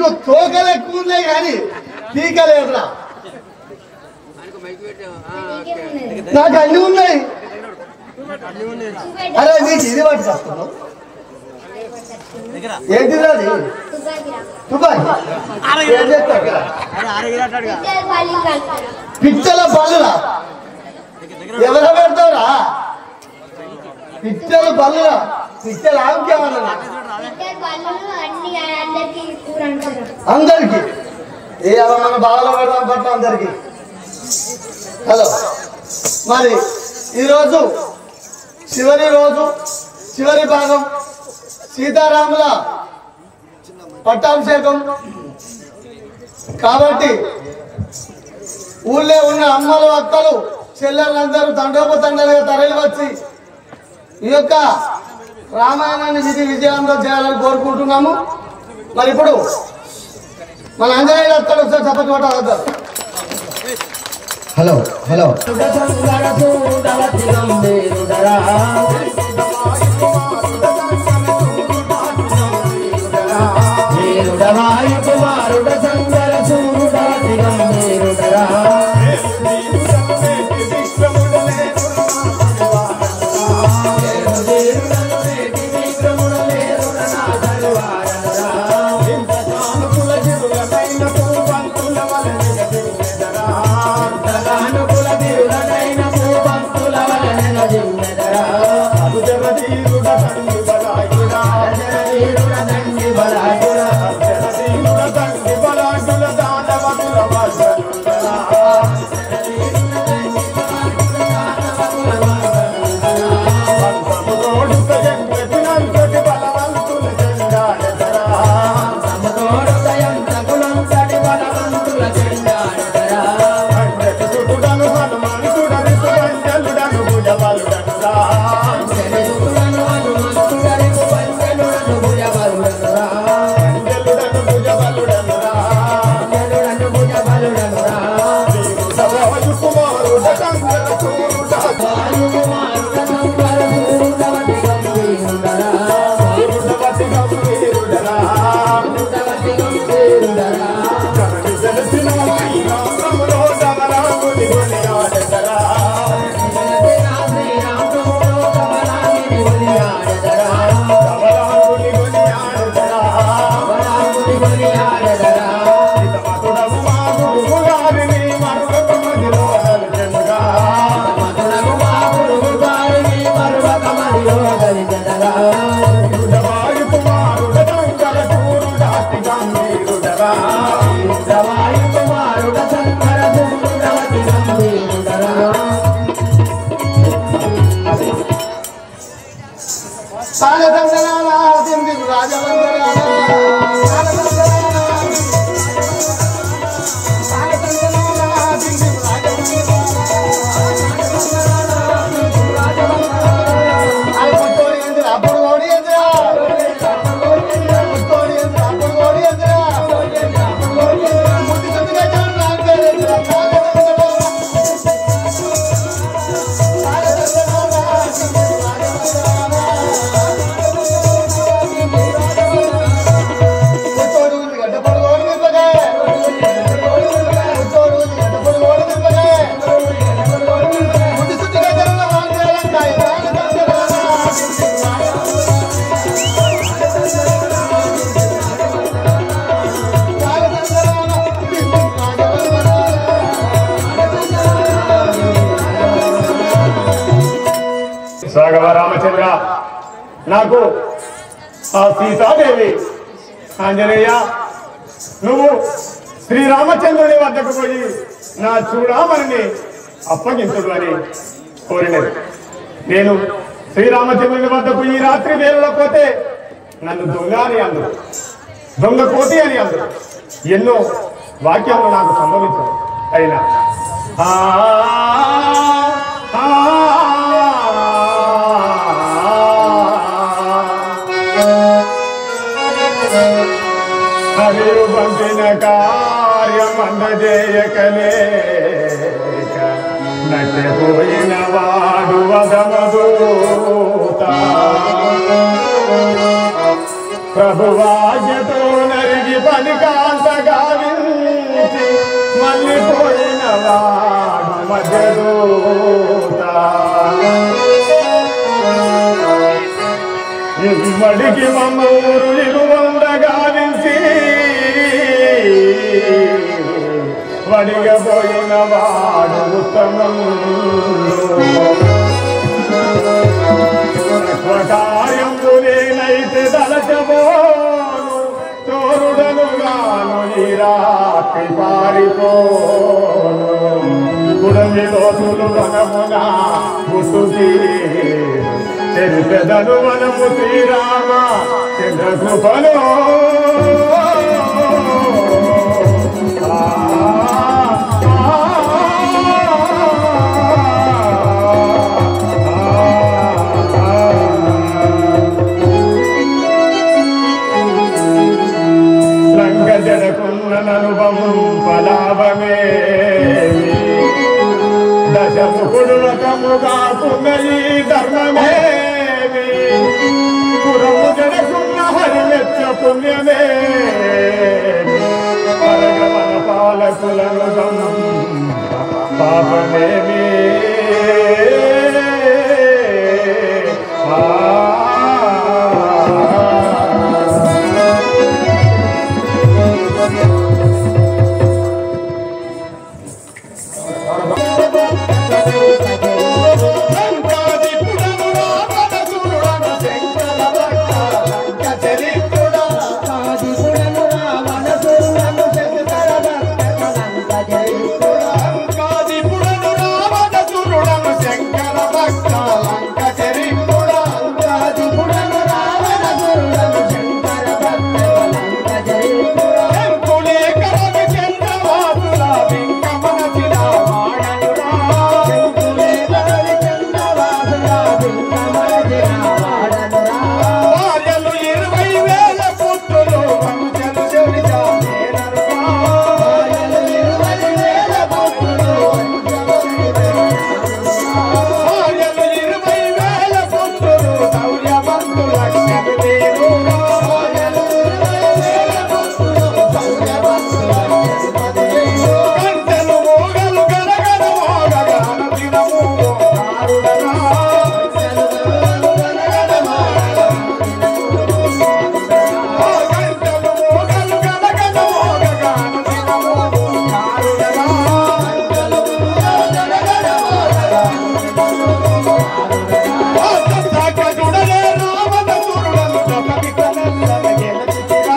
నీకు తోకలు ఎక్కువ ఉన్నాయి కానీ పీకలేదురా నాకు అన్ని ఉన్నాయి అరే నీకు ఇది పట్టుకొస్తున్నావు ఏంటిది అది తుపాకి ఏం చేస్తావు పిచ్చల బల్లులా ఎవరు పెడతావురా పిచ్చల బల్లులా పిచ్చల ఆంకేమన్నా అందరికి ఏ అలా మన బాగా పెడదాం పట్ల అందరికి హలో మరి ఈరోజు చివరి రోజు చివరి భాగం సీతారాముల పట్టాభిషేకం కాబట్టి ఊళ్ళో ఉన్న అమ్మలు అక్కలు చెల్లెళ్ళందరూ తండోపతండలుగా తరలి వచ్చి ఈ యొక్క రామాయణాన్ని విధి విజయవంతం చేయాలని కోరుకుంటున్నాము మరి ఇప్పుడు మన ఆంజనేయులు అక్కడ ఒకసారి చప్పటి కొట్టాలి హలో హలో రాఘవ రామచంద్ర నాకు ఆ సీతాదేవి ఆంజనేయ నువ్వు శ్రీరామచంద్రుని వద్దకు పోయి నా చూడామని అప్పగించుడు అని కోరినది నేను శ్రీరామచంద్రుని వద్దకు ఈ రాత్రి వేళలో పోతే నన్ను దొంగ అని అందరు దొంగ కోటి అని అందరు ఎన్నో వాక్యాలు నాకు సంభవించాయి అయినా ఆ, ఆ, హరియు పంపిన కార్యమందజేయకలేక నటిపోయిన వాడు వదమదూత ప్రభువాజ్యతో నరిగి పనికా వాడు మధ్యదూత ఇమ్మడికి మమ్మూరు ఇరువందగా నిలిచి వడిగపోయిన వాడు ఉత్తమం కార్యంబునేనైతే దళచబోను చోరుడను గాను ఈ రాత్రి పారిపోను కుడమి లోతులు వనమున ముసుకి తెలిపెదను వనము శ్రీరామ చంద్రకృపలో రంగ జడకున్న అనుభవం ఫలాభమే దశముఖుడు రకముగా పున్నయి ధర్మమేమి పురము జడకున్న హరిమెచ్చ పుణ్యమే పరగమన పాలకులను పాపమేమి ఆ భార్యలు ఇరవై వేల పుత్రులు వంశలు చెవిటా భార్యలు ఇరవై వేల పుత్రులు శౌర్యవంతుల క్షమిదేరు గంటలు మోగలు గడగడ మోగగా దినము కారుడనా గంటలు మోగలు గడగడ మోగగా దినము కారుడనా సాకటుడలే రావణ సురుడను జపకి కలల్లన గెలచితిరా.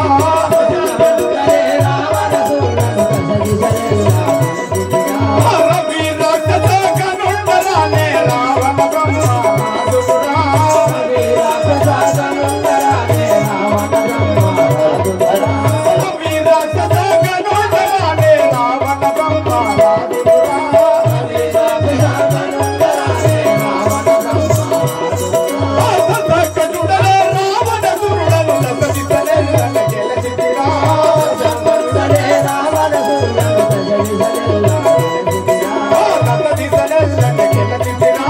రవి రాక్షస కనుండరానే రావణ బ్రహ్మనాథుడా. రవి రాక్షస కనుండరానే రావణ బ్రహ్మనాథుడా. సాకటుడలే రావణ సురుడను జపకి కలల్లన గెలచితిరా. దిశలెల్లన గెలచితిరా.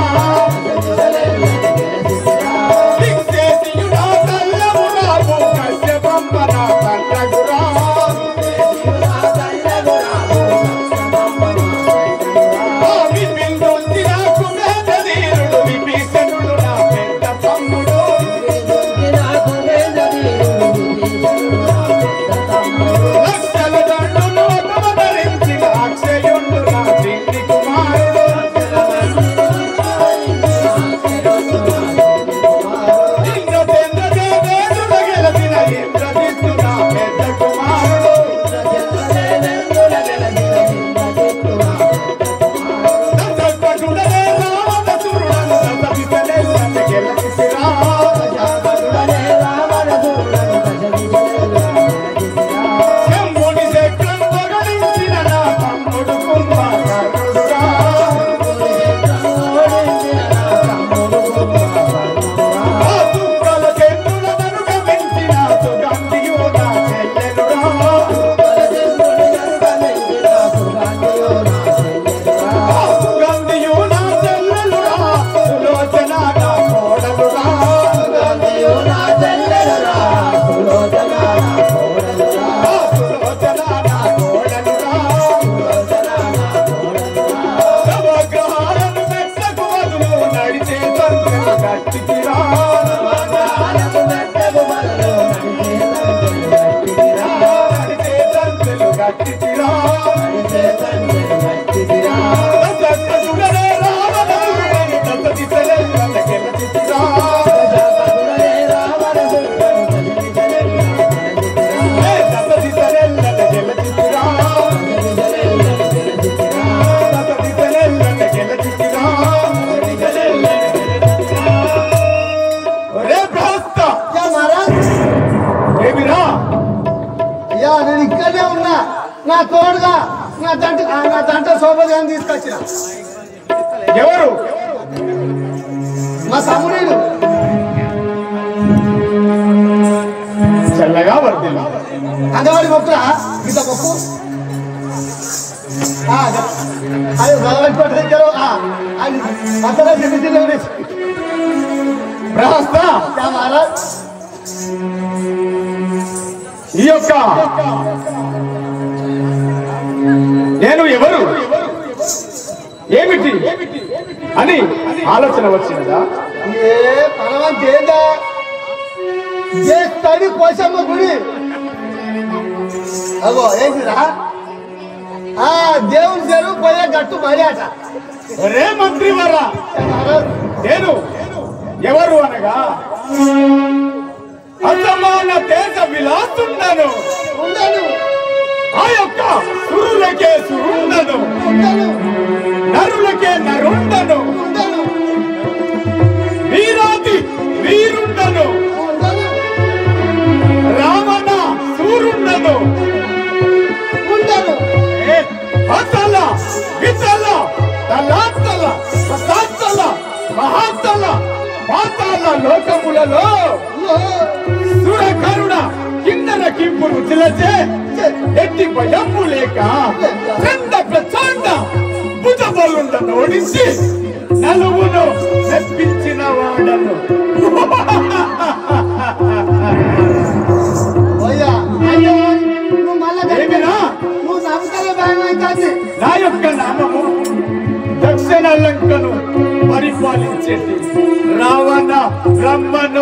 దిక్చేసియుడా తల్లమురాపు కశ్యపంపన తల్లగురా. తీసుకొచ్చిన ఎవరు మా తమ్ముడు చల్లగా వర్దిల్లు అంగవాడి మొక్కరా ఇంత మొక్కు ఆ, అదే. అదే భగవంతు పట్టు దగ్గర అది అంతగా చిన్న చిన్న ప్రహస్త మహారాజ్ ఈ యొక్క నేను ఎవరు ఏమిటి అని ఆలోచన వచ్చినదా ఏ పరమంత ఏందా చేస్తాడు కోసమ్మ గుడి అగో ఏంటిరా ఆ దేవుని చెరువు పోయే గట్టు మర్యాద రే మంత్రి వరా నేను ఎవరు అనగా అసమాన దేశ విలాసుండను ఉండను ఆ యొక్క సురులకే సురుండను ఉండను నరులకే నరుండను ఉండను వీరాది వీరుండను ఉండను రావణ సూరుండను ఉండను ఏ అతల వితల తలాతల ప్రసాతల మహాతల పాతాల లోకములలో సురకరుణ కిందన కింపులు చిలచే ఎట్టి భయము లేక చండ ప్రచండ భుజబలుండ ఓడించి నలుగును మెప్పించిన వాడను అయ్యా అయ్యో నువ్వు మళ్ళా ఏమిరా నువ్వు నమ్మకాల భయం అవుతుంది నా యొక్క నామము దక్షిణ లంకను పరిపాలించేది రావణ బ్రహ్మను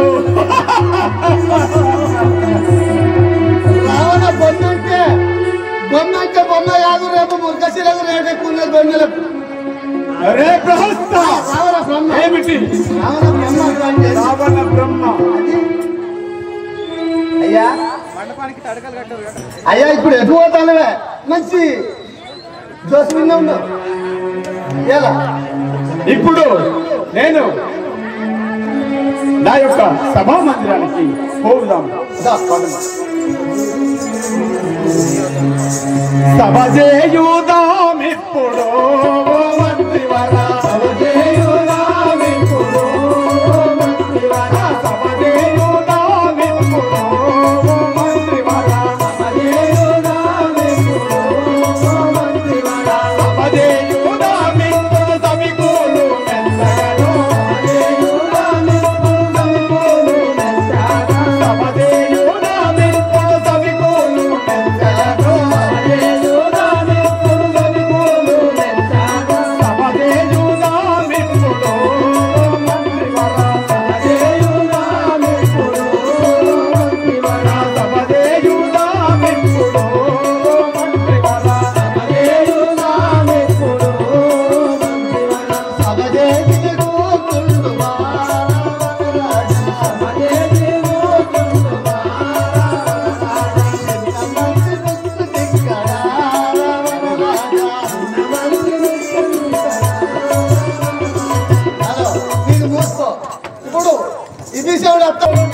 రావణ బొమ్మ అంటే బొమ్మ అంటే బొమ్మ కాదు రేపు మురగశిలకు రేటు ఎక్కువ ఉన్నది బొమ్మలకు అరే ప్రహస్త రావణ బ్రహ్మ ఏమిటి రావణ బ్రహ్మ అంటే రావణ బ్రహ్మ అయ్యా అయ్యా ఇప్పుడు ఎటు పోతానువే మంచి జోస్ విన్న ఉన్నావు ఎలా ఇప్పుడు నేను నా యొక్క సభా మందిరానికి పోదాం దా, పడుకో. సభ చేయుదామిప్పుడు మంత్రివరా సభ చేయుదామిప్పుడు మంత్రివరా సభ చేయుదామిప్పుడు మంత్రివరా సభ చేయుదామిప్పుడు మంత్రివరా సభ చేయుదామిప్పుడు సమికూలు మెల్లగను సభ చేయుదామిప్పుడు సమికూలు మెల్లగను సభదేవిని కూతుళ్ళువా, మంచి ముక్కు దిక్కడా, హలో నేను మూసుకో ఇప్పుడు ఈ విషయంలో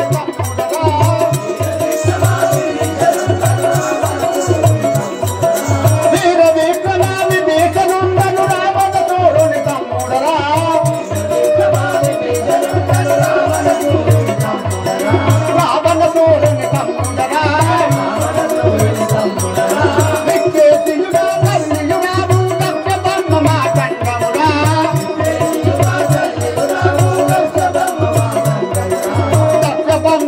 వీర విప్లవాన్ని దేశనుండను రావణ తోడుని తమ్ముడరా రావణ తోడుని తమ్ముడరా విక్కేసియుడా తల్లియుడా భూతత్వ బ్రహ్మ మా కంఠముడా తత్వ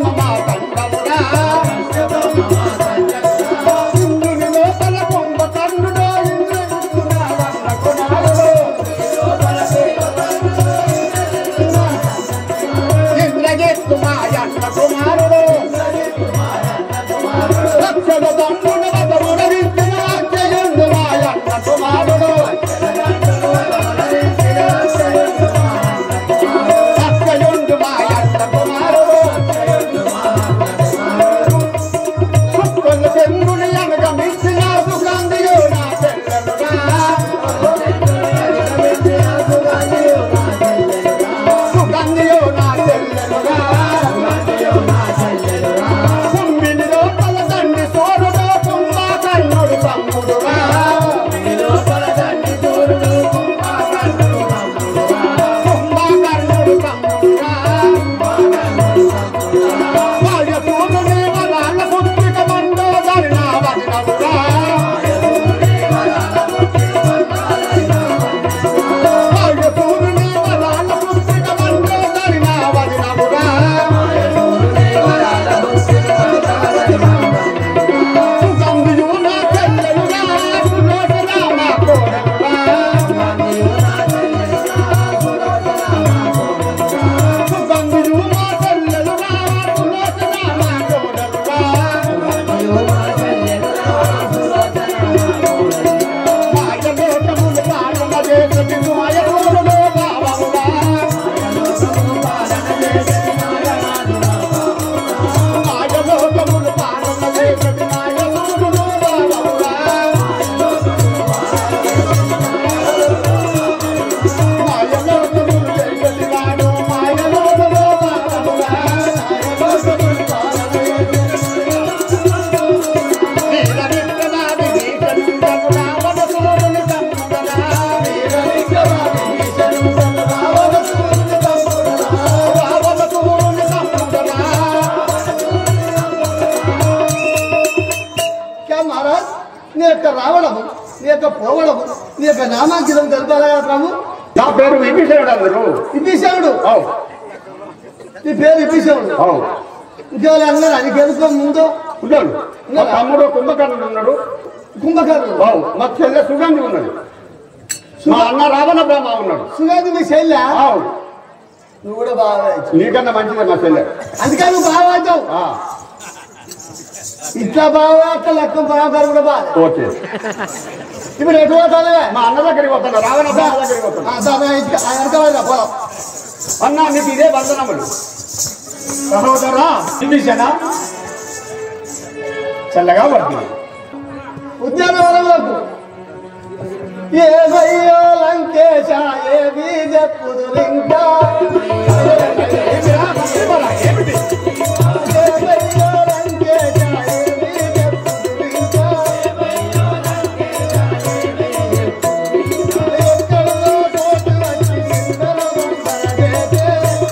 నామాంకితం తెలిపారా కదా ప్రభు నా పేరు విభీషణుడు అందరు విభీషణుడు అవు నీ పేరు విభీషణుడు అవు ఇంకెవరు అన్నారు అది గెలుకో ముందు ఉన్నాడు మా తమ్ముడు కుంభకర్ణుడు ఉన్నాడు కుంభకర్ణుడు అవు మా చెల్లె సుగంధి ఉన్నది మా అన్న రావణ బ్రహ్మ ఉన్నాడు సుగంధి మీ చెల్లె అవు నువ్వు కూడా బాగా అవుతావు. నీకన్నా మంచిదే మా చెల్లె అందుకని నువ్వు బాగా అవుతావు ఆ, ఇట్లా బాగా అట్లా లెక్క బాగా కూడా బాగా ఓకే ఇప్పుడు ఎటు పోతానువే మా అన్న దగ్గరికి వస్తాను రావణ బ్రహ్మ దగ్గరికి వస్తాను పొలం అన్న నీకు ఇదే బంధనములు సహోదరా విభీషణ చల్లగా పడుతుంది ఉద్యానవనంలోకి ఏ భయ్యో లంకేశ ఏ బీజ కుదురింకా ఏమిటి ఏ భయ్యో లంకేశ ఏ బీజ కుదురింకా ఎక్కడో కోటి వచ్చి ఇందరో బండగేటే.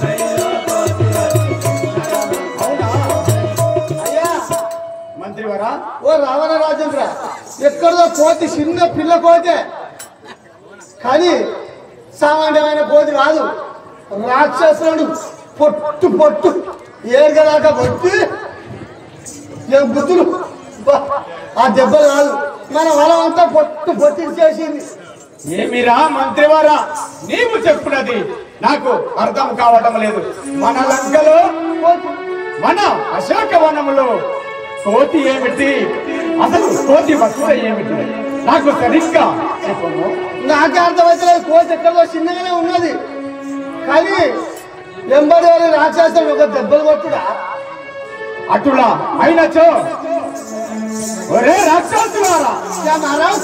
అయ్యా మంత్రివరా ఓ రావణ రాజేంద్ర ఎక్కడో కోతి చిన్న పిల్ల కోతే కానీ సామాన్యమైన కోతి కాదు రాక్షసుడు పొట్టు పొట్టు ఏడుగలాక పొట్టి ఏం గుర్తులు బా, ఆ దెబ్బ కాదు మన వలం అంతా పొట్టు పొట్టి చేసింది ఏమిరా మంత్రివారా నీవు చెప్పున్నది నాకు అర్థం కావటం లేదు మన లంకలో కోతి మన అశోక వనములో కోతి ఏమిటి అసలు కోతి వస్తువ ఏమిటి నాకు సరిగ్గా చెప్పము నాకే అర్థమైతలేదు కోతి ఎక్కడో చిన్నగానే ఉన్నది కానీ వెంబడి వారి రాక్షసుడు ఒక దెబ్బలు కొట్టుడా అటులా అయినచో ఒరే రాక్షసులారా యా మహారాజ్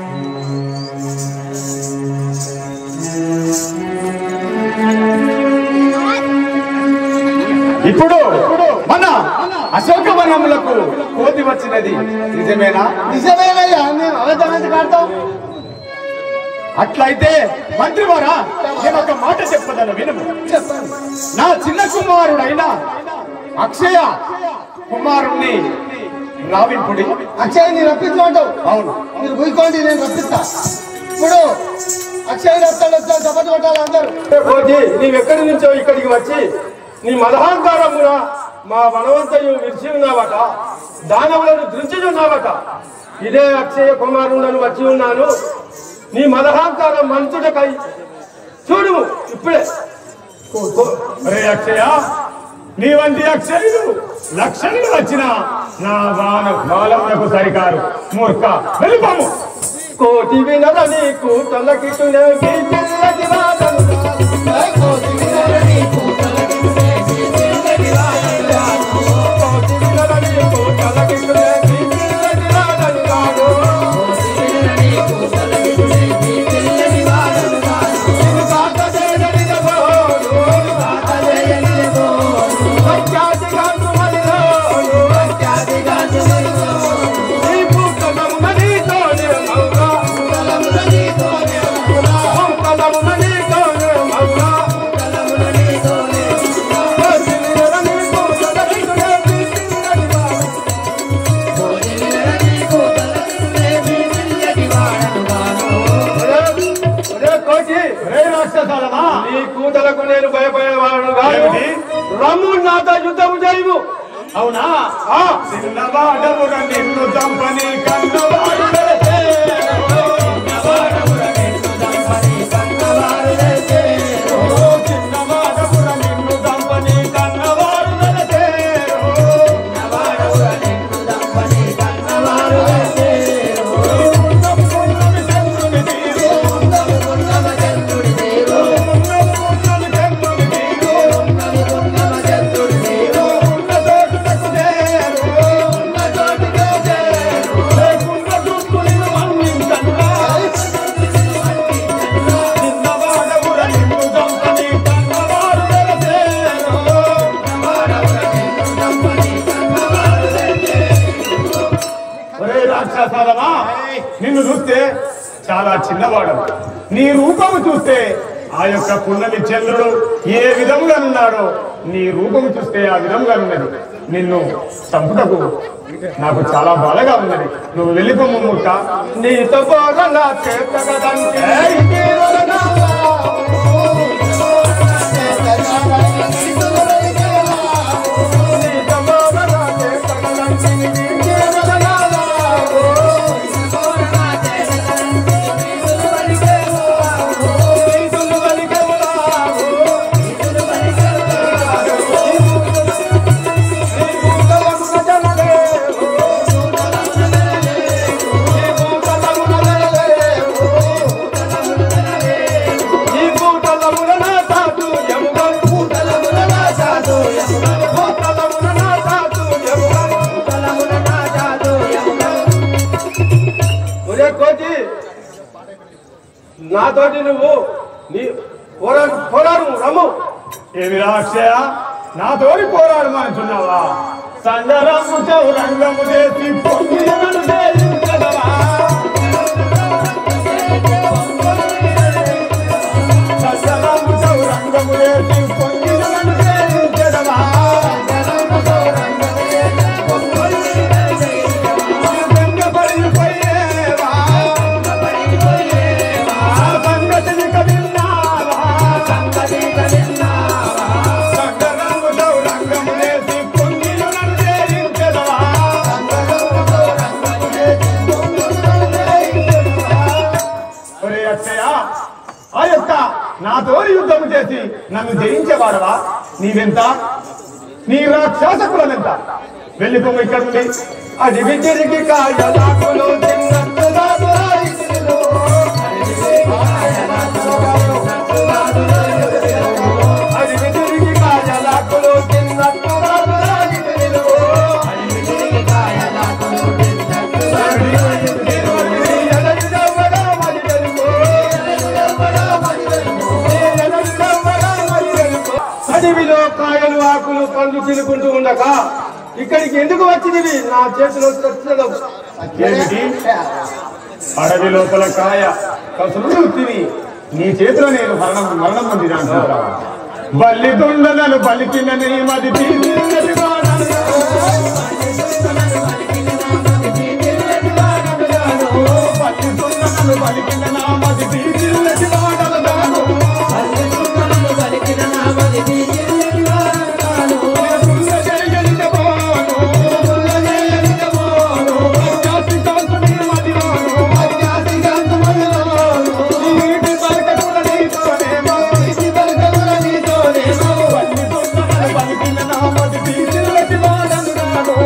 ఇప్పుడు మన అశోక వనములకు కోతి వచ్చినది నిజమేనా నిజమేనయ్యా మేము అబద్ధం కాడతాం అట్లయితే మంత్రివారా నేను ఒక మాట చెప్పదను వినము చెప్పండి నా చిన్న కుమారుడైన అక్షయ కుమారుణ్ణి రావింపుడి అక్షయ్ నీ రప్పించమంటావు అవును మీరు కూకోండి నేను రప్పిస్తా ఇప్పుడు అక్షయ్ వస్తాడు వస్తాడు చప్పట్లు కొట్టాలి అందరూ కోటి నీవెక్కడి నుంచో ఇక్కడికి వచ్చి నీ మదహాంకారమున మా వనవంతయు విరిచి ఉన్నావట దానవులను దృంచుచున్నావట ఇదే అక్షయ కుమారుడను వచ్చి ఉన్నాను నీ మదహాంకారం మంచుటకై చూడు ఇప్పుడే అరే అక్షయ నీ వంటి అక్షయులు లక్షణులు వచ్చిన నా వాన బాలములకు సరికారు మూర్ఖ వెళ్ళిపోము కోటి వినర నీకు తలకిటునే ఈ పిల్లకి వాదము కోటి వినర నీకు తలకిటునే ఈ పిల్లకి వాదము కాదు. నిన్ను కాక చేయనిదబోదు. సత్యాధికారు మదిలోను. ఈ పూతనమున నీతోనే మౌనా. పూతనమున నీతోనే మౌనా. కోటి వినర నీకు తలకిటునే ఈ పిల్లకి వాదము. ఒరే, ఒరే కోటి రే రాక్షసాలమా నీ కూతలకు నేను భయపడేవాడు కాదు ఏమిటి? రమ్ము నాతో యుద్ధము చేయము అవునా ఆ, చిన్నవాడముర నిన్ను చంపని కన్నవాడు వెళతే. ఓ చిన్నవాడముర నిన్ను చంపని కన్నవాడు వెళతే. ఉన్నవి ఉన్నవి చంద్రుని తీరు. ఉన్నవి ఉన్నవి చంద్రుని తీరు. ఉన్న చోటుకు చేరు. లేకుండా చూస్తూ నిన్ను మన్నించనురా. చిన్నవాడముర నిన్ను చంపని కన్నవాడు వెళతేరు. ఒరే రాక్షసాలమా నిన్ను చూస్తే చాలా చిన్నవాడు నీ రూపము చూస్తే ఆ యొక్క పున్నమి చంద్రుడు ఏ విధముగా ఉన్నాడో నీ రూపము చూస్తే ఆ విధముగా ఉన్నది నిన్ను చంపుటకు నాకు చాలా బాధగా ఉన్నది నువ్వు వెళ్ళిపోమ్మ ముక్క నీతో పోగల చేతగదంటే నీతో పోగల చేతగదంటే నీతులు వలికెవలావు నీ భూతలమున జనలేవు నీ భూతలమున జనలేవు ఈ భూతలమున నా సాధు యముగం భూతలమున నా సాధు యముగం భూతలమున నా సాధు యముగం భూతలమున నా సాధు యముగం ఒరే కోటి నాతోటి నువ్వు నీ పోరాడు పోరాడు రమ్ము ఏమి రాక్షయ నాతోని పోరాడమంటున్నావా సంగరము చౌరంగము చేసి పొంగినను జయించదవా సంగరము చౌరంగము చేసి పొంగినను జయించదవా వెంగపడిపోయేవా సంగతిని కదిలినావా సంగరము చౌరంగము చేసి పొంగినను జయించదవా ఒరే అక్షయ ఆ యొక్క నాతోని యుద్ధం చేసి నన్ను జయించేవాడవా నీవెంత నీ రాక్షసకులనెంత వెళ్ళిపోము ఇక్కడ నుండి అది విజిరికి కాయలాకులు తిన్నట్టుగా దురాయితులు. అది విజిరికి కాయలాకులు తిన్నట్టుగా దురాయితులు. ఎదగిదవ్వగా మరి వెలుగు. ఎదగిదవ్వగా మరి వెలుగు. అడవిలో కాయలు ఆకులు పండ్లు తినుకుంటూ ఉండగా ఇక్కడికి ఎందుకు వచ్చినవి నా చేతిలో చచ్చడం ఏమిటి అడవి లోపల కాయ కసులు తిని నీ చేతిలో నేను మరణం మరణం పొందినా బల్లి దుండలను పలికిన నీ మది తీసినది వాడను. బల్లి దుండలను పలికిన నా మది తీసినది వాడను. దుండ చేయగలిగిన వాడు, దుండ చేయగలిగిన వాడు, అత్యాసి కాంతు నీ మదిలోను, అత్యాసి కాంతు మదిలోను, నీటి పలకటుల నీతోనేమో, నీటి పలకటుల నీతోనేమో, బల్లి దుండలను పలికిన నా మది తీసినది వాడను నాడు.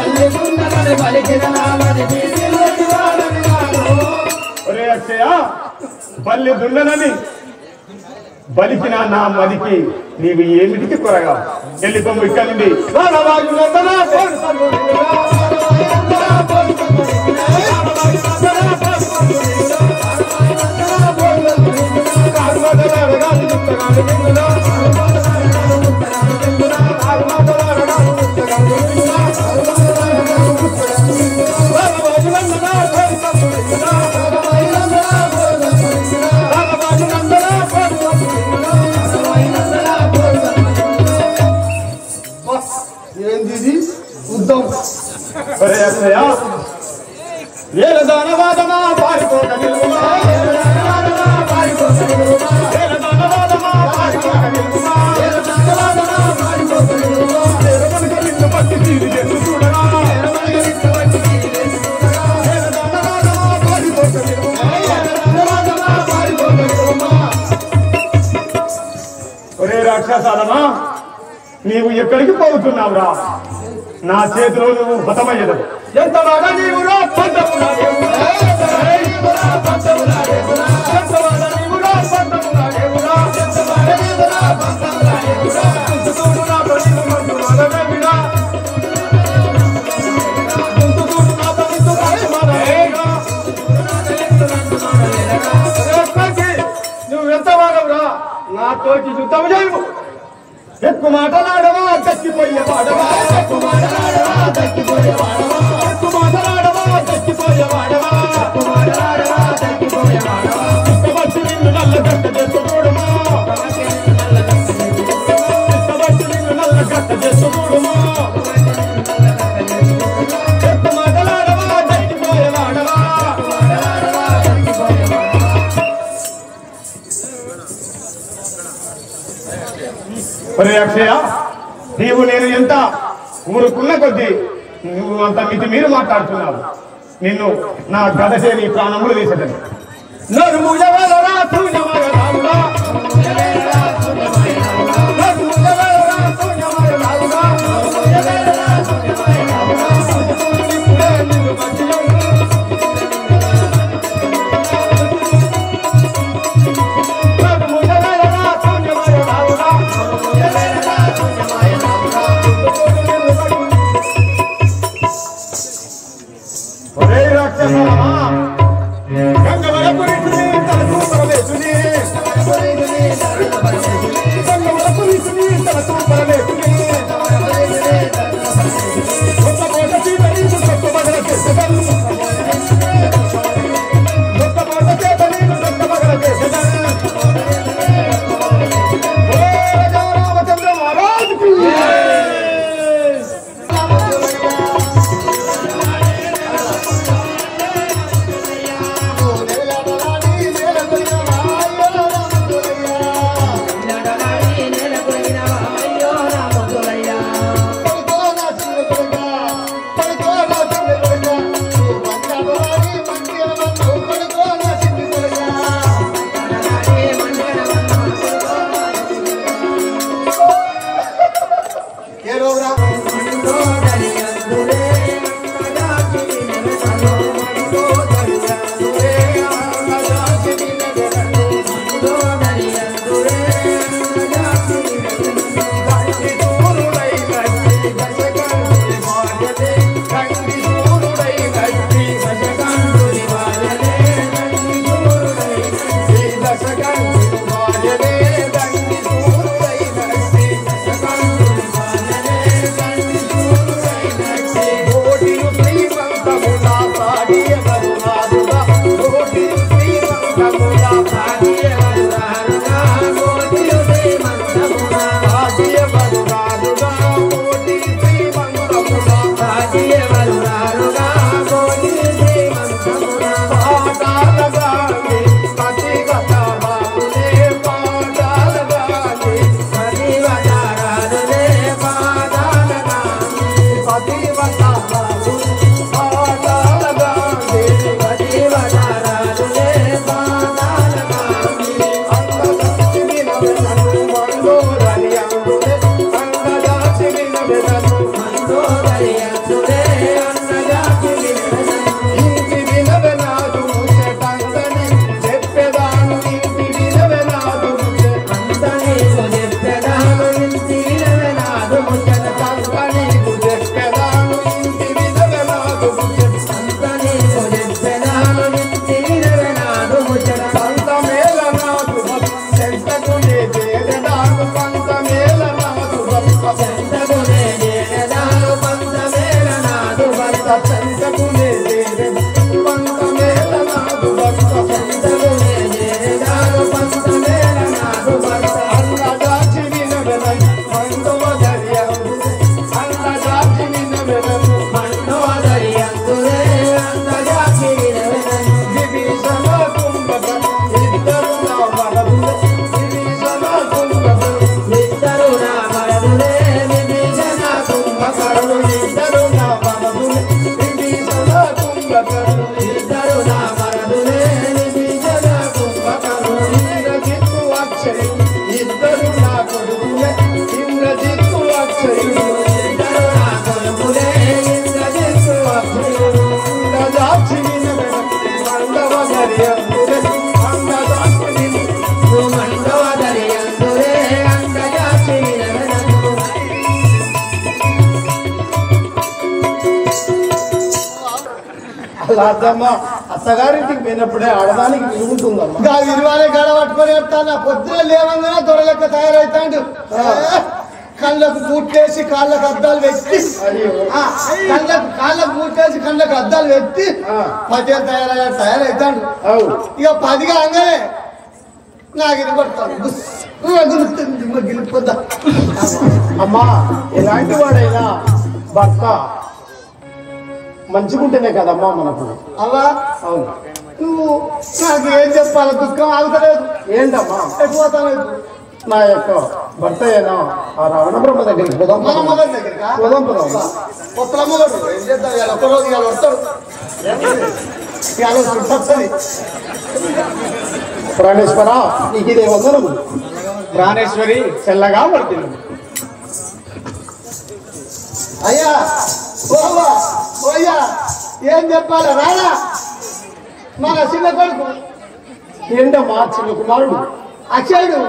ఒరే అక్షయ బల్లి దుండనని బలికిన నా మదికి నీవు ఏమిటికి కొరగా వెళ్ళిపోము ఇక్కడి నుండి రారాజు నందన పోరు సర్వుడిగా, రారాజు నందన పోరు సర్వుడిగా, రారాజు నందన పోరు సర్వుడిగా, రారాజు నందన పోరు సర్వుడిగా, కారుమాటలాడగాను చుట్టగాను నిన్నులా, కారుమాటలాడగాను చుట్టగాను నిన్నులా, కారుమాటలాడగాను చుట్టగాను నిన్నులా, కారుమాటలాడగాను చుట్టగాను నిన్నులా, రారాజు నందన పోరు సర్వుడిగా, రారాజు నందన పోరు సర్వుడిగా, రారాజు నందన పోరు సర్వుడిగా, రారాజు నందన పోరు సర్వుడిగా. ఏంది ఇది యుద్ధం ఒరే అక్షయ వేల దానవాదమా పారిపోక నిలువుమా వేల దానవాదమా పారిపోక నిలువుమా వేల దానవాదమా పారిపోక నిలువుమా వేల దానవాదమా పారిపోక నిలువుమా వేల కనుక నిన్ను పట్టి తీరి చెట్టు చూడరా వేల కనుక నిన్ను పట్టి తీరి చెట్టు చూడరా వేల దానవాదమా పారిపోక నిలువుమా వేల దానవాదమా పారిపోక నిలువుమా ఒరే రాక్షసాలమా నీవు ఎక్కడికి పోతున్నావురా నా చేతిలో నువ్వు హతమయ్యదు ఎంత బాగా నీవురా పంటములా దేవుడా ఎంత బాగా నీవురా పంటములా దేవుడా ఎంత బాగా నీవురా పంటములా దేవుడా ఎంత బాగా నీవురా పంటములా దేవుడా కుంచుతూడు నా పనిని మంటుమాల వేమిడా కుంచుతూడు నా పనిని మంటుమాల వేమిడా రేపటికి నువ్వు ఎంత వాడవురా నాతోటి యుద్ధం చేయవు ఎక్కువ మాటలాడవా చచ్చిపోయే వాడవా ఎక్కువ మాటలాడవా తగ్గిపోయే వాడవా ఎక్కువ మాటలాడవా తగ్గిపోయే వాడవా ఎక్కువ మాటలాడవా తగ్గిపోయే వాడవా ఇష్టపచ్చి నిన్ను నల్ల గట్ట చేసుకోడమా ఇష్టపచ్చి నిన్ను నల్ల గట్ట చేసుకోడమా ఒరే అక్షయ నీవు నేను ఎంత ఊరుకున్న కొద్దీ నువ్వు అంత మితి మీరు మాట్లాడుతున్నావు నిన్ను నా గదసే నీ ప్రాణములు తీసేదని నరుముజవలరా శూన్యమయ రాముడా. నరుముజవలరా శూన్యమయ రాముడా. ఇప్పుడే నిన్ను మధ్యలో నరుముజవలరా శూన్యమయ రాముడా. ఒరే రాక్షసరామా, గంగవరపురీసుని తలకు పరమేశుని. గంగవరపురీసుని తలకు పరమేశుని. కొత్త కోట చీకటి కొత్త మగల చేసెదన్. కొత్త కోట చేతని కొత్త మగల చేసెదన్. ఓ రాజా రామచంద్ర మహారాజుకి ఏ రోగరా ఇద్దరు నా కొడుకులే ఇంద్రజిత్తు అక్షయుడు అండదాచి వినవెన మండవ గరియందులే అండదాచి విను అలా అద్దమ్మ అత్తగారింటికి పోయినప్పుడే ఆడదానికి విరుగుతుందమ్మా ఇంకా విలువనే గడ పట్టుకొని చెప్తాను పొద్దున లేవంగానే దొరలెక్క తయారైతాడు కళ్ళకు బూట్లేసి కాళ్ళకు అద్దాలు పెట్టి అయ్యో. ఆ, కళ్ళకు కాళ్ళకు బూట్లేసి కళ్ళకు అద్దాలు పెట్టి ఆ. పదిహేను తయారయ్యా తయారైతాడు అవు ఇక పదిగా అంగనే నాకు ఇది పడతాను గెలిపోద్దా అమ్మా ఎలాంటి వాడైనా భర్త మంచిగుంటేనే కదమ్మా మనకు అవ్వా అవును నువ్వు నాకు ఏం చెప్పాలి దుఃఖం ఆగుతలేదు ఏంటమ్మా అయిపోతాను నా యొక్క భర్త అయిన ఆ రావణ బ్రహ్మ దగ్గరికి పోదాం మన మొదటి దగ్గరకా? పోదాం పోదాం కొత్తల మొదటి ఏం చేద్దాం ఇవాళ ఒక్కరోజు ఇవాళ వస్తాడు ఇవాళ వస్తుంది ప్రాణేశ్వర నీకు ఇదే వందనము ప్రాణేశ్వరి చెల్లగా పడుతుంది అయ్యా ఓవా ఓయ్యా ఏం చెప్పాలి రారా మన చిన్న కొడుకు ఏంటమ్మా చిన్న కుమారుడు అక్షయుడు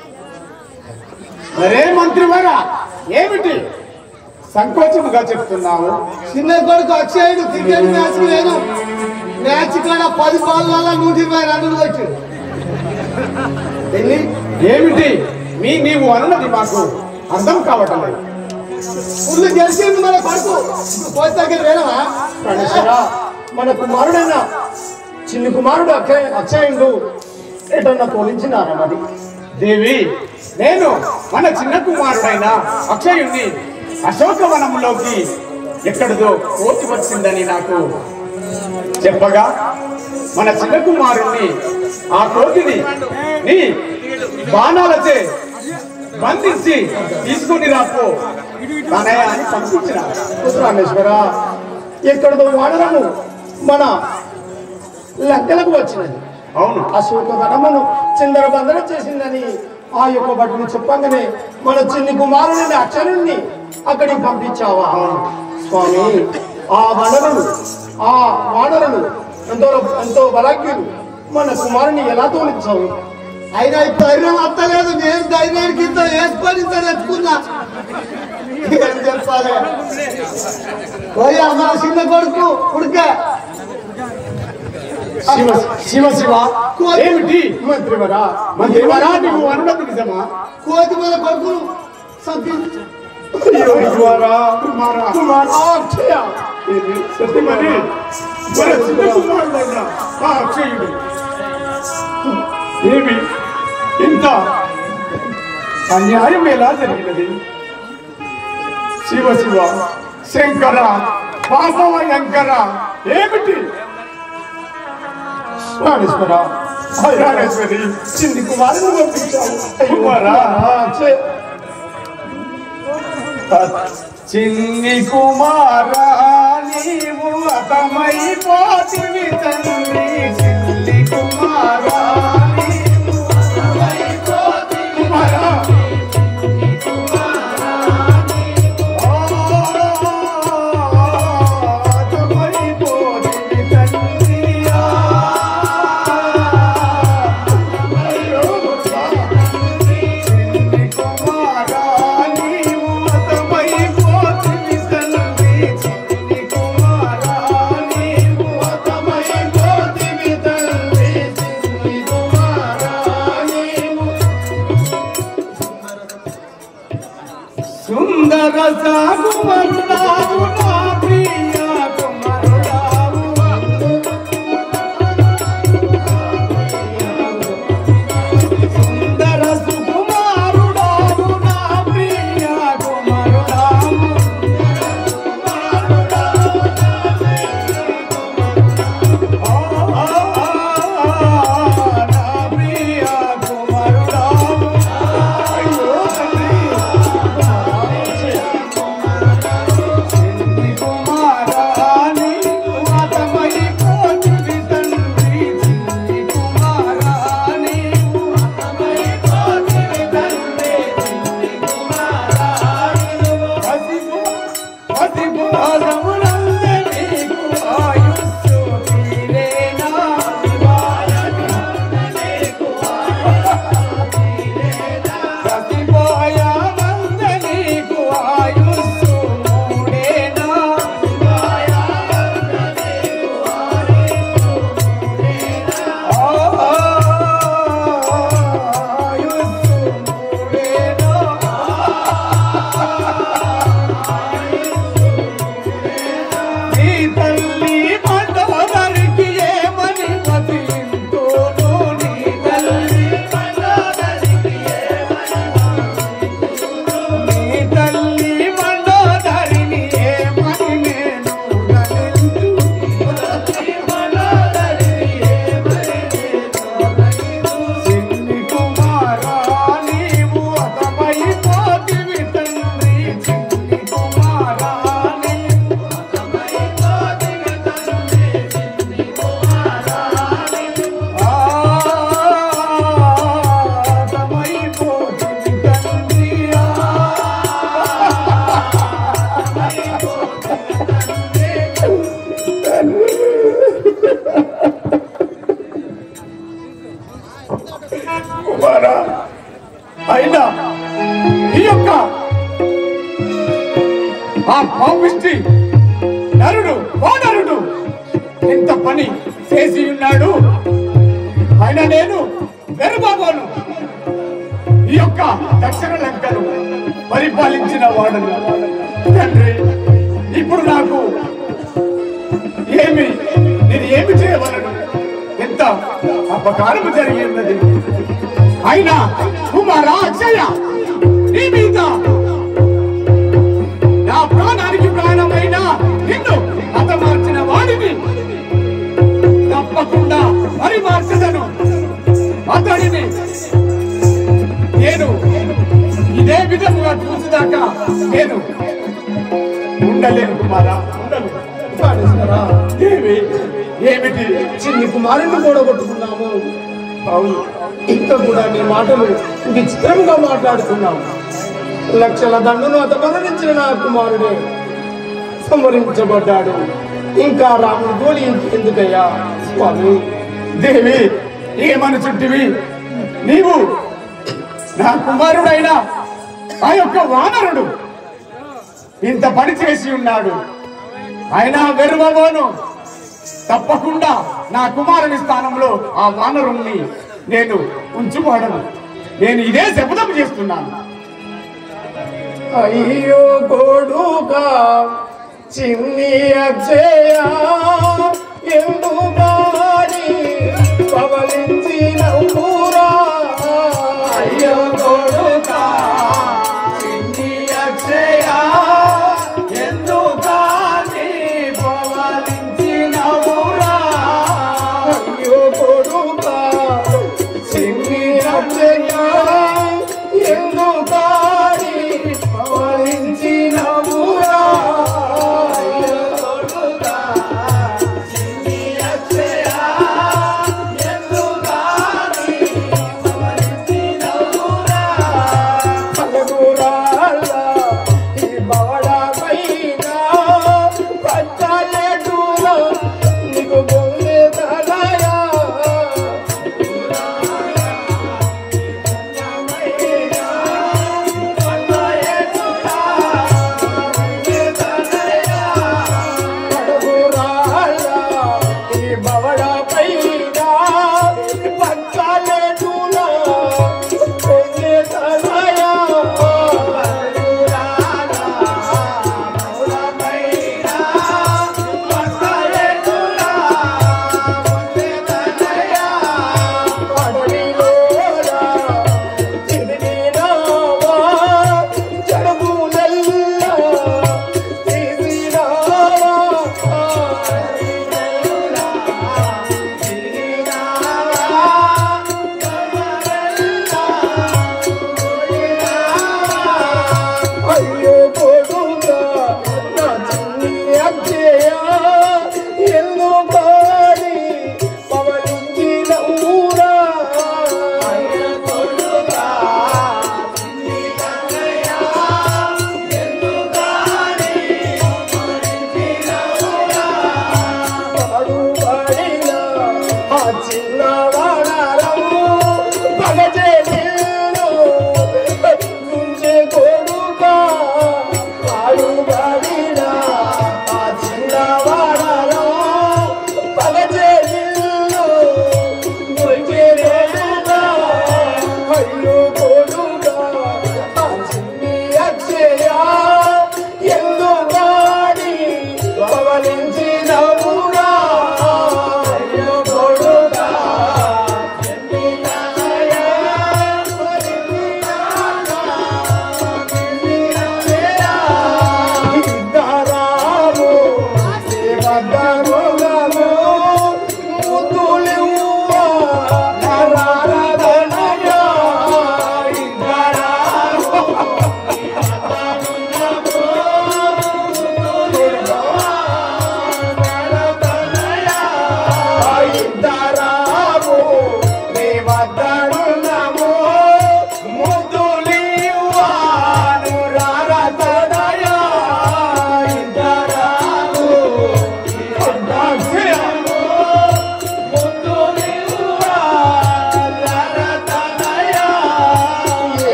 మరే మంత్రివరా ఏమిటి సంకోచముగా చెప్తున్నావు చిన్న కొడుకు అక్షయుడు క్రికెట్ మ్యాచ్ నేను మ్యాచ్ కాడ పది బాల్ నూట ఇరవై రన్నులు కొట్టాడు ఎన్ని ఏమిటి మీ నీవు అన్నది మాకు అర్థం కావటం లేదు ఫుల్ గెలిచింది మన కొడుకు పోయి దగ్గర వేరవా ప్రాణేశ్వర మన కుమారుడైన చిన్న కుమారుడు అక్షయ అక్షయుడు ఎటన్నా పోలించినారా మరి దేవి నేను మన చిన్న కుమారుడైన అక్షయుణ్ణి అశోకవనంలోకి ఎక్కడిదో కోతి వచ్చిందని నాకు చెప్పగా మన చిన్న కుమారుణ్ణి ఆ కోతిని నీ బాణాలచే బంధించి తీసుకుని రాపో తనయ అని పంపించిన రామేశ్వర ఎక్కడదో వాడరము మన లంకలకు వచ్చినది అవును అశోక వనమును చిందర బందర చేసిందని ఆ యొక్క భటుని చెప్పంగానే మన చిన్ని కుమారుని అక్షరుణ్ణి అక్కడికి పంపించావా స్వామి ఆ వనరులు ఆ వానరులు ఎంతో ఎంతో బలాగ్యులు మన కుమారుని ఎలా తోలించావు అయినా ఈ ధైర్యం అత్తలేదు నేను ధైర్యానికి ఇంత వేసుకొని ఇంత తెచ్చుకున్నా ఏం చెప్పాలి ఓయ్యా మన చిన్న కొడుకు ఉడక శివ శివ శివ ఏమిటి మంత్రివరా మంత్రివరా నువ్వు అనుమతి నిజమా కోతి మన కొడుకును చంపింది కుమారా కుమారా కుమార్ ఆ అక్షయ సత్యమని మన చిన్న కుమారుడైన ఆ అక్షయుడు ఏమి ఇంత అన్యాయం ఎలా జరిగినది శివ శివ శంకర పాపమయంకర ఏమిటి ప్రాణేశ్వర ప్రాణేశ్వరి చిన్ని కుమారుని పంపించావు కుమారా? ఆ అక్షయ చిన్ని కుమారా నీవు అతమైపోతివి తండ్రి చిన్ని కుమారా నీవు అతమైపోతివి కుమారా అతమైపోతివి తండ్రి చిన్ని కుమారా నీవు అతమైపోతివి తండ్రి చిన్ని కుమారా నీవు అతమైపోతివి తండ్రి చిన్ని కుమారా నీవు సుందర సాగుమరుడావు నా ప్రియ కుమారుడావు సుందర సుకుమారుడావు నా ప్రియ కుమారుడావు ఆ, నా ప్రియ కుమారుడావు అయ్యో తండ్రి కుమారా అయినా ఈ యొక్క ఆ పాపిష్టి నరుడు వానరుడు ఎంత పని చేసి ఉన్నాడు ఆయన నేను వెరుబాబోను ఈ యొక్క దక్షిణ లంకను పరిపాలించిన వాడను తండ్రి ఇప్పుడు నాకు ఏమి నేను ఏమి చేయవలను ఎంత అపకారము జరిగినది అయినా కుమారా అక్షయ నీ మీద నా ప్రాణానికి ప్రాణమైన నిన్ను హతమార్చిన వాడిని తప్పకుండా మరి మార్చదను అతడిని నేను ఇదే విధముగా చూసిదాకా నేను ఉండలేను కుమారా ఉండను కాళేశ్వరా, ఏమి ఏమిటి చిన్ని కుమారుని కూడగొట్టుకున్నాము అవును ఇంకా కూడా నీ మాటలు విచిత్రంగా మాట్లాడుతున్నావు లక్షల దండును అతమరణించిన నా కుమారుడే సంహరించబడ్డాడు ఇంకా రాముని గోలి ఎందుకయ్యా స్వామి దేవి ఏమనుచుంటివి నీవు నా కుమారుడైన ఆ యొక్క వానరుడు ఇంత పని చేసి ఉన్నాడు అయినా వెరువబోను తప్పకుండా నా కుమారుని స్థానంలో ఆ వానరుణ్ణి నేను ఉంచుకోవడను నేను ఇదే శపథం చేస్తున్నాను అయ్యో కొడుకా చిన్ని అక్షయ ఎందుకని పవలించిన ఊరా అయ్యో కొడుకా చిన్ని అక్షయ ఎందుకని పవలించిన ఊరా అయ్యో కొడుకా చిన్ని అక్షయ ఎందుకని పవలించిన ఊరా అయ్యో కొడుకా చిన్ని అక్షయ ఎందుకని పవలించిన ఊరా పలుగురాళ్ళ ఈ బవడపైన పచ్చలెటులో నీకు బొమ్మె తలయా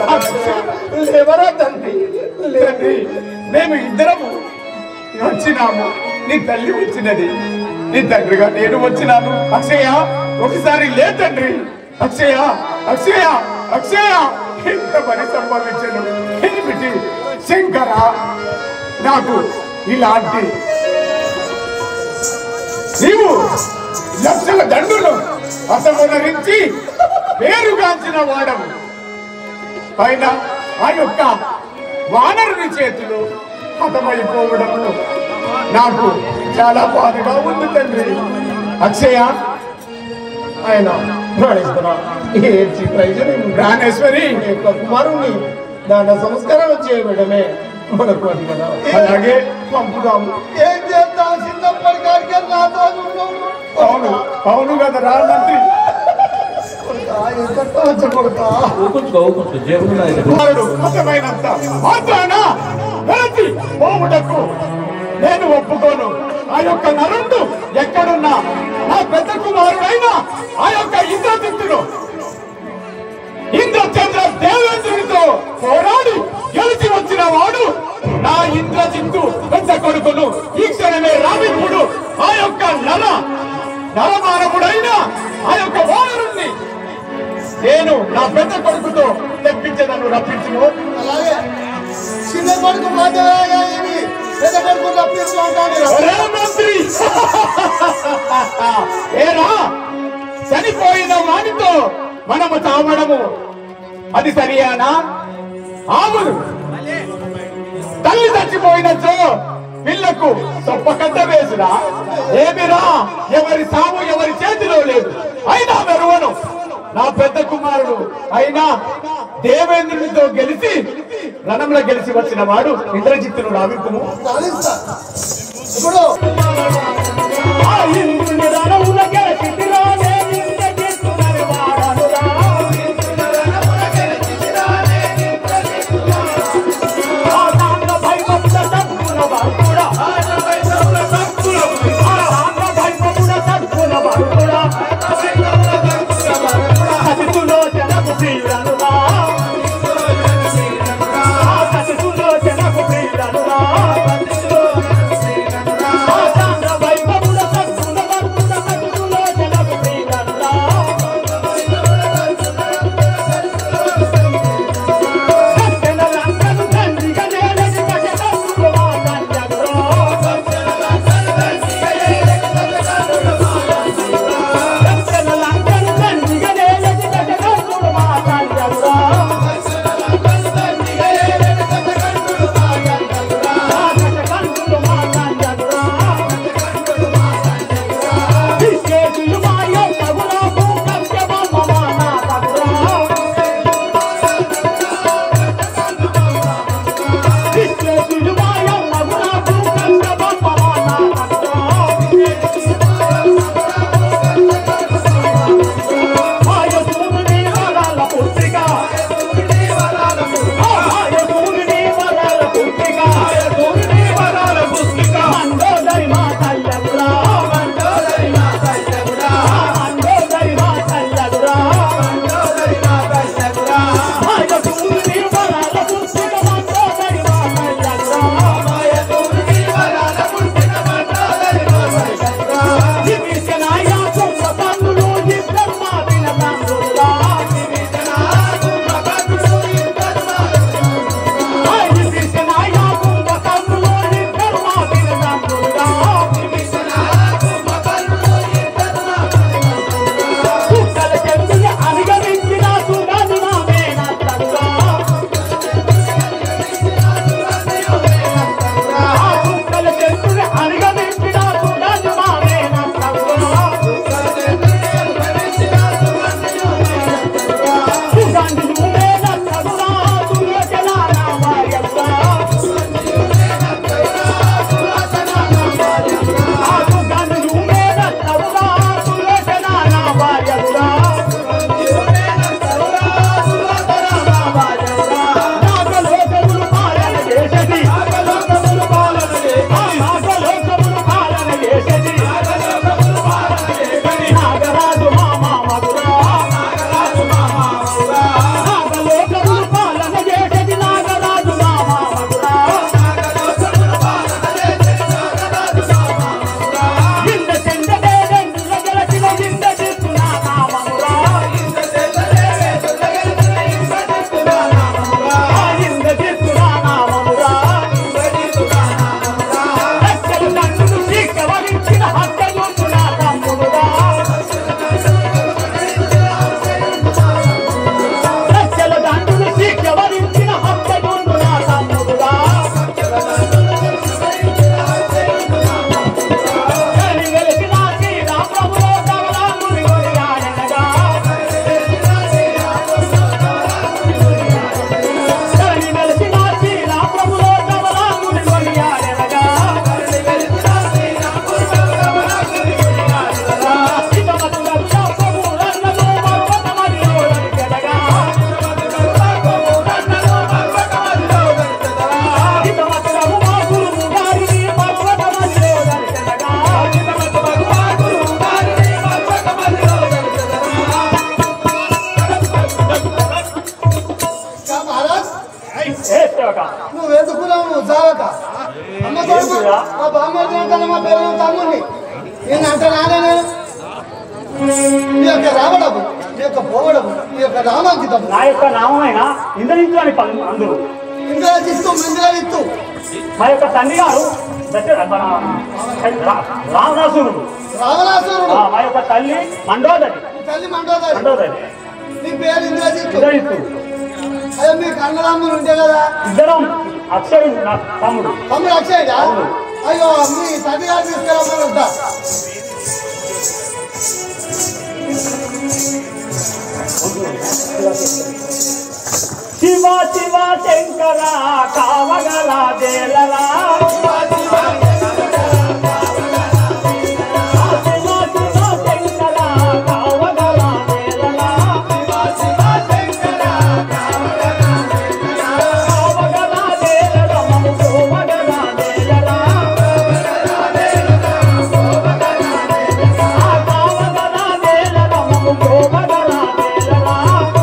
లేవరా తండ్రి తండ్రి మేము ఇద్దరము వచ్చినాము నీ తల్లి వచ్చినది నీ తండ్రిగా నేను వచ్చినాను అక్షయ ఒకసారి లే తండ్రి అక్షయ అక్షయ అక్షయ ఎంత పని సంభవించను ఏమిటి శంకర నాకు ఇలాంటి నీవు లక్షల దండులు అసమరించి పేరుగాంచిన వాడము పైన ఆ యొక్క వానరుని చేతిలో హతమైపోవడము నాకు చాలా బాధగా ఉంది తండ్రి అక్షయ ఆయన ప్రాణేశ్వర ఏడ్చి ప్రయోజనం ప్రాణేశ్వరి నీ యొక్క కుమారుణ్ణి దాన సంస్కారాలు చేయడమే మనకు అది కదా అలాగే పంపుదాము ఏం చేద్దాం చిన్నప్పటి కాడికే నాతో ఉన్నావు. అవును అవును కదా రా మంత్రి కొడుకా, ఎంత టార్చ కొడుకా. ఊకుంచుకో ఊకుంచుకో జేబులు ఉన్నాయి కదా. కుమారుడు హతమైనంత మాత్రాన వెళతి పోవుటకు నేను ఒప్పుకోను ఆ యొక్క నరుడు ఎక్కడున్నా నా పెద్ద కుమారుడైన ఆ యొక్క ఇంద్రజిత్తును ఇంద్రచంద్ర దేవేంద్రునితో పోరాడి గెలిచి వచ్చిన వాడు నా ఇంద్రజిత్తు పెద్ద కొడుకును ఈ క్షణమే రామిప్పుడు ఆ యొక్క నర నరమానవుడైన ఆ యొక్క వానరుణ్ణి నేను నా పెద్ద కొడుకుతో తెప్పించదను రప్పించును అలాగే చిన్న కొడుకు మాట్లాడగా ఏమి పెద్ద కొడుకు తప్పిస్తూ ఉంటాడు ఒరే మంత్రి ఏరా చనిపోయిన వానితో మనము తామడము అది సరియానా ఆములు తల్లి చచ్చిపోయినచో పిల్లకు సొప్పకట్ట వేసురా ఏమిరా ఎవరి సాము ఎవరి చేతిలో లేదు అయినా మెరువను నా పెద్ద కుమారుడు అయినా దేవేంద్రునితో గెలిచి రణంలో గెలిచి వచ్చిన వాడు ఇంద్రజిత్తును రావింపును సాధిస్తా ఇప్పుడు ఆ ఇంద్రుని రణముల గెలిచితిరా నేను ఇంద్రజిత్తునని వాడనురా. ఆ నాన్న భైమముల తప్పున వాడుకుడా. ఆ నాన్న భైమముల తప్పున వాడుకుడా. సతితులో జనకు ప్రియుడనురా. ఆ సతితులో జనకు ప్రియుడనురా. ఆ చాంద్ర వైభవుల తప్పున వాడుకుడా. చావక నువ్వు వెతుకున్నావు నువ్వు చావక అమ్మ కొడుకు మా బామ్మర్ది అంటాను మా పేరు తమ్ముడిని నేను అంట నానే నేను ఈ యొక్క రావడము ఈ యొక్క పోవడము ఈ యొక్క రామాంకితము నా యొక్క నామమైన ఇంద్రజిత్తు అని పలు అందరూ ఇందులో ఇస్తూ మందిలో ఇస్తూ మా యొక్క తండ్రి గారు దశ- మన రా- రావణాసురుడు రావణాసురుడు ఆ, మా యొక్క తల్లి మండోదరి నీ తల్లి మండోదరి మండోదరి నీ పేరు ఇంద్రజిత్తు ఇంద్రజిత్తు అదే మీ కన్నడమ్ములు ఉంటే కదా ఇద్దరం అక్షయుడు నా తమ్ముడు తమ్ముడు అక్షయ్గా అయ్యో మీ తండ్రి గారు తీసుకెళ్ళమని ఉంటా శివ శివ శంకర కావగల దేలరా శివ శివ శంకర కావగల దేలరా కావగల దేలర మము కోవగల దేలరా ఆ కావగల దేలర మము కోవగల దేలరా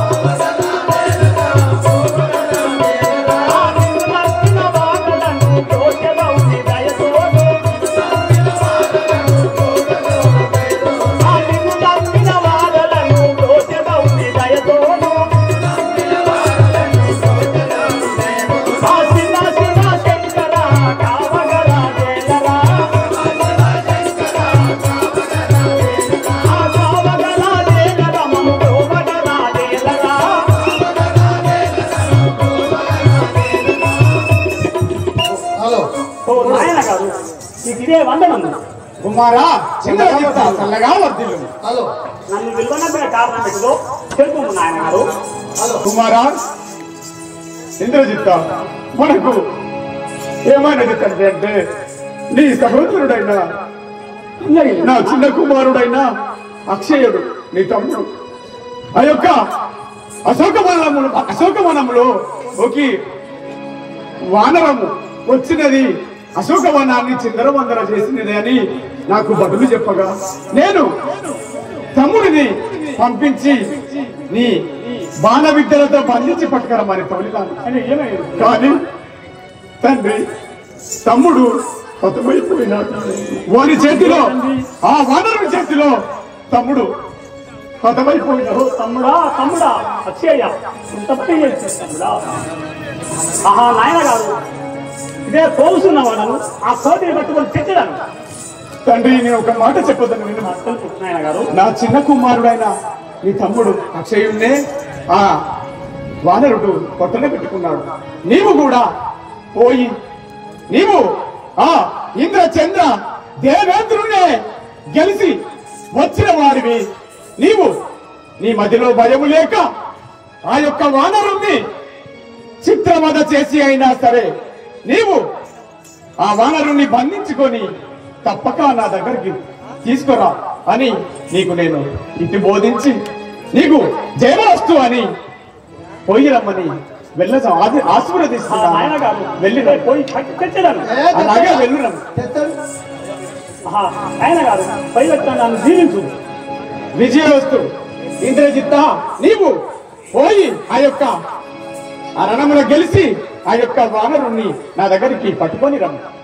ఆ నిన్ను నమ్మిన వాడలను దోషగౌని దయతోడు ఆ నిన్ను నమ్మిన వాడలను దోషగౌని దయతోడు ఆ శివ శివ శంకర కావగల దేలరా ఆ కావగల దేలర మము కోవగల దేలరా హలో ఓ నాయన గారు నీకు ఇదే వందనం కుమారా చంద్రజిత్త చల్లగా వర్ధిల్లు హలో నన్ను విలువనమ్మిన కారణం పెట్టుకో తెలుపు నాయన గారు హలో కుమారా ఇంద్రజిత్త మనకు ఏమైనది తండ్రి అంటే నీ సహోదరుడైన నా చిన్న కుమారుడైన అక్షయుడు నీ తమ్ముడు ఆ యొక్క అశోకవనములు అశోకవనములో ఒక వానరము వచ్చినది అశోకవనాన్ని చిందరవందర చేసినది అని నాకు బదులు చెప్పగా నేను తమ్ముడిని పంపించి నీ బాణ విద్యలతో బంధించి పట్టుకరమని తొలిదాను అని ఏమైంది కానీ తండ్రి తమ్ముడు హతమైపోయినాడు వారి చేతిలో ఆ వానరుని చేతిలో తమ్ముడు హతమైపోయినాడు ఓ తమ్ముడా తమ్ముడా అక్షయ్య తప్పే చేసి తమ్ముడా ఆహా నాయన గారు ఇదే తోలుస్తున్న వాళ్ళను ఆ కోటిని పట్టుకొని తెచ్చడాను తండ్రి నేను ఒక మాట చెప్పొద్దని విను తెలుపు నాయన గారు నా చిన్న కుమారుడైన నీ తమ్ముడు అక్షయుణ్ణే ఆ వానరుడు కొట్టలో పెట్టుకున్నాడు నీవు కూడా పోయి నీవు ఆ ఇంద్ర చంద్ర దేవేంద్రునే గెలిచి వచ్చిన వాడివి నీవు నీ మధ్యలో భయము లేక ఆ యొక్క వానరుణ్ణి చిత్రవద చేసి అయినా సరే నీవు ఆ వానరుణ్ణి బంధించుకొని తప్పక నా దగ్గరికి తీసుకురా అని నీకు నేను ఇటు బోధించి నీకు జయమస్తు అని పోయి రమ్మని వెళ్ళ ఆ నాయన ఆశీర్వదిస్తున్నా గారు వెళ్ళి ఇదే పోయి పట్టి తెచ్చడాను ఏ, అలాగే వెళ్ళురం తెస్తాడు ఆహా నాయన గారు పై వచ్చిన నన్ను దీవించు విజయవస్తు ఇంద్రజిత్త నీవు పోయి ఆ యొక్క ఆ రణములో గెలిచి ఆ యొక్క వానరుణ్ణి నా దగ్గరికి పట్టుకొని రమ్ము